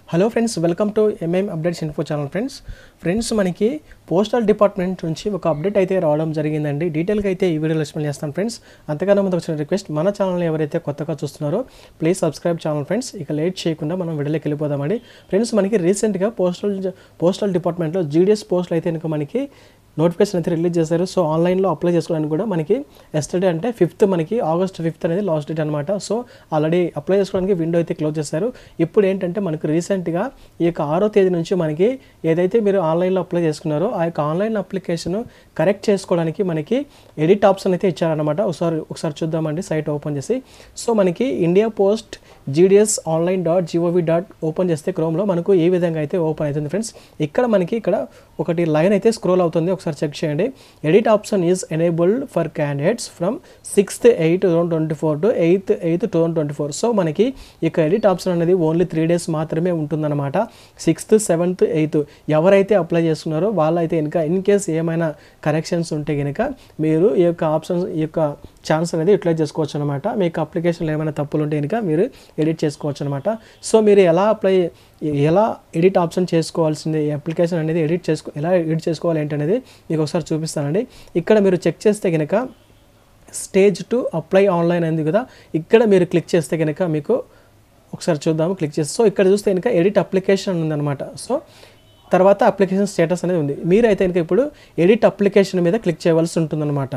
hello friends welcome to MM updates info channel friends friends మనకి postal department నుంచి ఒక update అయితే రావడం జరిగిందండి డీటెయిల్గా అయితే ఈ వీడియోలో ఎక్స్ప్లెయిన్ చేస్తాను ఫ్రెండ్స్ అంతకన్నా ముందు వచ్చిన రిక్వెస్ట్ మన ఛానల్ని ఎవరైతే కొత్తగా చూస్తున్నారో ప్లీజ్ సబ్స్క్రైబ్ ఛానల్ ఫ్రెండ్స్ ఇక లేట్ చేయకుండా మనం వీడియోలోకి వెళ్ళిపోదామండి ఫ్రెండ్స్ మనకి రీసెంట్గా పోస్టల్ పోస్టల్ డిపార్ట్మెంట్లో జీడిఎస్ పోస్టులు అయితే కనుక మనకి నోటిఫికేషన్ అయితే రిలీజ్ చేశారు సో ఆన్లైన్లో అప్లై చేసుకోవడానికి కూడా మనకి ఎస్టర్డే అంటే ఫిఫ్త్ మనకి ఆగస్ట్ ఫిఫ్త్ అనేది లాస్ట్ డేట్ అనమాట సో ఆల్రెడీ అప్లై చేసుకోవడానికి విండో అయితే క్లోజ్ చేశారు ఇప్పుడు ఏంటంటే మనకు రీసెంట్గా ఈ యొక్క ఆరో తేదీ నుంచి మనకి ఏదైతే మీరు ఆన్లైన్లో అప్లై చేసుకున్నారో ఆ యొక్క ఆన్లైన్ అప్లికేషన్ కరెక్ట్ చేసుకోవడానికి మనకి ఎడిట్ ఆప్షన్ అయితే ఇచ్చారనమాట ఒకసారి ఒకసారి చూద్దామండి సైట్ ఓపెన్ చేసి సో మనకి India Post GDS online dot gov dot open చేస్తే క్రోమ్లో మనకు ఏ విధంగా అయితే ఓపెన్ అవుతుంది ఫ్రెండ్స్ ఇక్కడ మనకి ఇక్కడ ఒకటి లైన్ అయితే స్క్రోల్ అవుతుంది ఒకసారి చెక్ చేయండి edit option is enabled for candidates from sixth eight two thousand twenty four to eighth eighth two thousand twenty four so మనకి ఇక ఎడిట్ ఆప్షన్ అనేది ఓన్లీ త్రీ డేస్ మాత్రమే ఉంటుందన్నమాట సిక్స్త్ సెవెంత్ ఎయిత్ ఎవరైతే apply చేస్తున్నారో వాళ్ళైతే కనుక ఇన్ కేస్ ఏమైనా కరెక్షన్స్ ఉంటే కనుక మీరు ఈ యొక్క ఆప్షన్స్ ఈ యొక్క ఛాన్స్ అనేది యూటిలైజ్ చేసుకోవచ్చు అనమాట మీకు అప్లికేషన్లో ఏమైనా తప్పులు ఉంటే కనుక మీరు ఎడిట్ చేసుకోవచ్చు అనమాట సో మీరు ఎలా అప్లై ఎలా ఎడిట్ ఆప్షన్ చేసుకోవాల్సింది ఈ అప్లికేషన్ అనేది ఎడిట్ చేసుకో ఎలా ఎడిట్ చేసుకోవాలి ఏంటనేది మీకు ఒకసారి చూపిస్తానండి ఇక్కడ మీరు చెక్ చేస్తే కనుక స్టేజ్ టు అప్లై ఆన్లైన్ అయింది కదా ఇక్కడ మీరు క్లిక్ చేస్తే కనుక మీకు ఒకసారి చూద్దాము క్లిక్ చేస్తే సో ఇక్కడ చూస్తే కనుక ఎడిట్ అప్లికేషన్ ఉందన్నమాట సో తర్వాత అప్లికేషన్ స్టేటస్ అనేది ఉంది మీరైతే కనుక ఇప్పుడు ఎడిట్ అప్లికేషన్ మీద క్లిక్ చేయవలసి ఉంటుందన్నమాట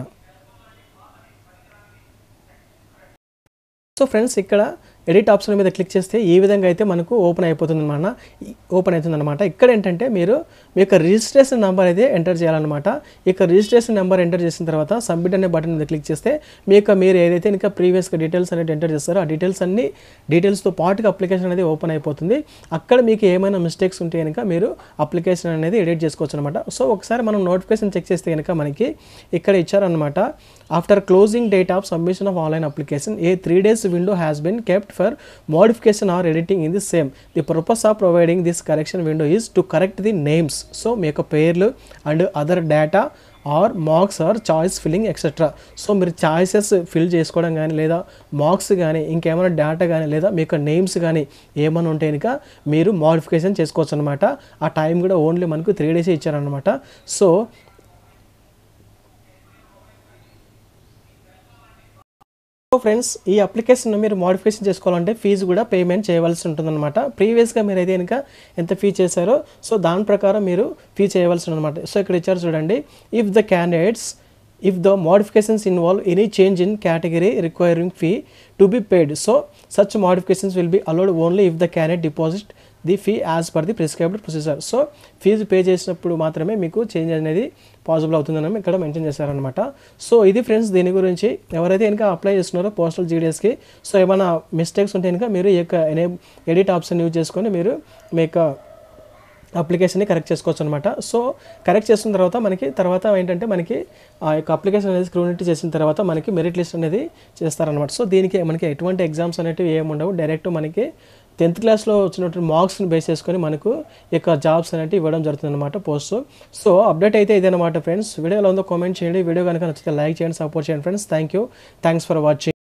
సో ఫ్రెండ్స్ ఇక్కడ ఎడిట్ ఆప్షన్ మీద క్లిక్ చేస్తే ఈ విధంగా అయితే మనకు ఓపెన్ అయిపోతుంది అనమాట ఓపెన్ అవుతుంది అనమాట ఇక్కడ ఏంటంటే మీరు మీ యొక్క రిజిస్ట్రేషన్ నెంబర్ అయితే ఎంటర్ చేయాలన్నమాట ఇక రిజిస్ట్రేషన్ నెంబర్ ఎంటర్ చేసిన తర్వాత సబ్మిట్ అనే బటన్ మీద క్లిక్ చేస్తే మీ యొక్క మీరు ఏదైతే ఇంకా ప్రీవియస్గా డీటెయిల్స్ అనేది ఎంటర్ చేస్తారో ఆ డీటెయిల్స్ అన్ని డీటెయిల్స్తో పాటుగా అప్లికేషన్ అనేది ఓపెన్ అయిపోతుంది అక్కడ మీకు ఏమైనా మిస్టేక్స్ ఉంటే కనుక మీరు అప్లికేషన్ అనేది ఎడిట్ చేసుకోవచ్చు అనమాట సో ఒకసారి మనం నోటిఫికేషన్ చెక్ చేస్తే కనుక మనకి ఇక్కడ ఇచ్చారనమాట after closing date of submission of online application a three days window has been kept for modification or editing in the same the purpose of providing this correction window is to correct the names so మీ యొక్క పేర్లు and other data or marks or choice filling etcetera so మీరు choices fill చేసుకోవడం కానీ లేదా marks కానీ ఇంకేమైనా data కానీ లేదా మీ యొక్క నేమ్స్ కానీ ఏమైనా ఉంటే కనుక మీరు మోడిఫికేషన్ చేసుకోవచ్చు అనమాట ఆ టైం కూడా ఓన్లీ మనకు త్రీ డేస్ ఇచ్చారనమాట సో సో ఫ్రెండ్స్ ఈ అప్లికేషన్ మీరు మోడిఫికేషన్ చేసుకోవాలంటే ఫీజు కూడా పేమెంట్ చేయవలసి ఉంటుందన్నమాట ప్రీవియస్గా మీరు అయితే కనుక ఎంత ఫీ చేశారో సో దాని ప్రకారం మీరు ఫీ చేయవలసి ఉందన్నమాట సో ఇక్కడ ఇచ్చారు చూడండి if the candidates if the modifications involve any change in category requiring fee to be paid so such modifications will be allowed only if the candidate deposit the fee as per the prescribed procedure so fees pay చేసినప్పుడు మాత్రమే మీకు change అనేది possible అవుతుందని ఇక్కడ mention చేశారనమాట so ఇది friends దీని గురించి ఎవరైతే కనుక అప్లై చేస్తున్నారో పోస్టల్ జీడిఎస్కి సో ఏమైనా మిస్టేక్స్ ఉంటే కనుక మీరు ఈ యొక్క ఎనే ఎడిట్ ఆప్షన్ యూజ్ చేసుకొని మీరు మీ యొక్క అప్లికేషన్ని కరెక్ట్ చేసుకోవచ్చు అనమాట సో కరెక్ట్ చేసిన తర్వాత మనకి తర్వాత ఏంటంటే మనకి ఆ యొక్క అప్లికేషన్ అనేది స్క్రూనిటీ చేసిన తర్వాత మనకి మెరిట్ లిస్ట్ అనేది చేస్తారనమాట సో దీనికి మనకి ఎటువంటి ఎగ్జామ్స్ అనేవి ఏమి ఉండవు డైరెక్ట్ మనకి టెన్త్ క్లాస్లో వచ్చినటువంటి మార్క్స్ని బేస్ చేసుకొని మనకు ఈ యొక్క జాబ్స్ అనేవి ఇవ్వడం జరుగుతుంది అనమాట పోస్ట్ సో అప్డేట్ అయితే ఇదనమాట ఫ్రెండ్స్ వీడియోలో ఉందో కామెంట్ చేయండి వీడియో కనుక నచ్చితే లైక్ చేయండి సపోర్ట్ చేయండి friends thank you thanks for watching